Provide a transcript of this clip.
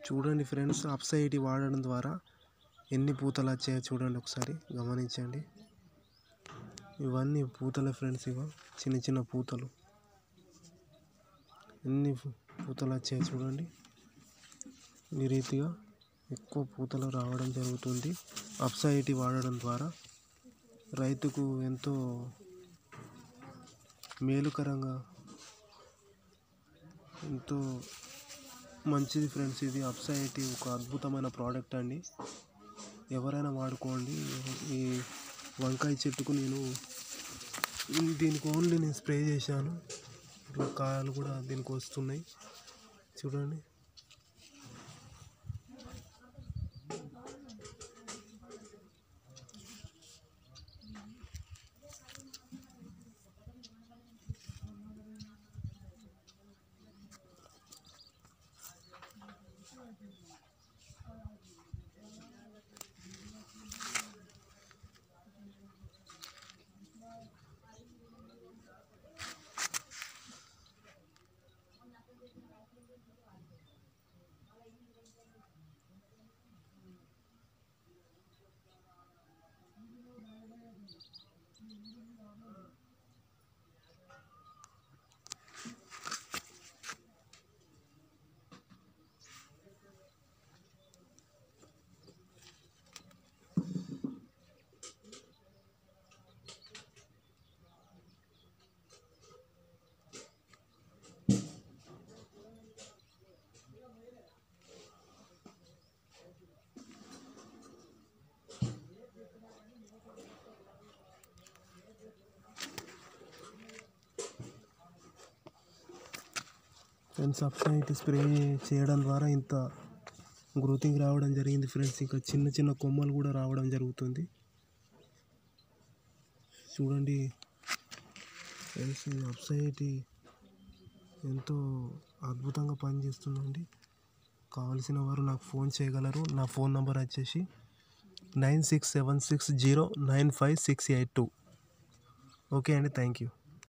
చూడండి ఫ్రెండ్స్ అప్సైటీ వాడడం ద్వారా ఎన్ని పూతలు వచ్చాయో చూడండి ఒకసారి గమనించండి ఇవన్నీ పూతలే ఫ్రెండ్స్ ఇవ చిన్న చిన్న పూతలు ఎన్ని పూతలు వచ్చాయో చూడండి ఈ రీతిగా ఎక్కువ పూతలు రావడం జరుగుతుంది అప్సైటీ వాడడం ద్వారా రైతుకు ఎంతో మేలుకరంగా ఎంతో మంచిది ఫ్రెండ్స్ ఇది అప్సైటీ ఒక అద్భుతమైన ప్రోడక్ట్ అండి ఎవరైనా వాడుకోండి ఈ వంకాయ చెట్టుకు నేను దీనికి ఓన్లీ నేను స్ప్రే చేశాను ఇట్లా కాయలు కూడా దీనికి వస్తున్నాయి చూడండి ఫ్రెండ్స్ అప్సైట్ స్ప్రే చేయడం ద్వారా ఇంత గ్రోతింగ్ రావడం జరిగింది ఫ్రెండ్స్ ఇంకా చిన్న చిన్న కొమ్మలు కూడా రావడం జరుగుతుంది చూడండి ఫ్రెండ్స్ ఈ అప్సైట్ ఎంతో అద్భుతంగా పనిచేస్తుందండి కావలసిన వారు నాకు ఫోన్ చేయగలరు నా ఫోన్ నంబర్ వచ్చేసి nine six seven six zero nine five six eight two okay అండి థ్యాంక్ యూ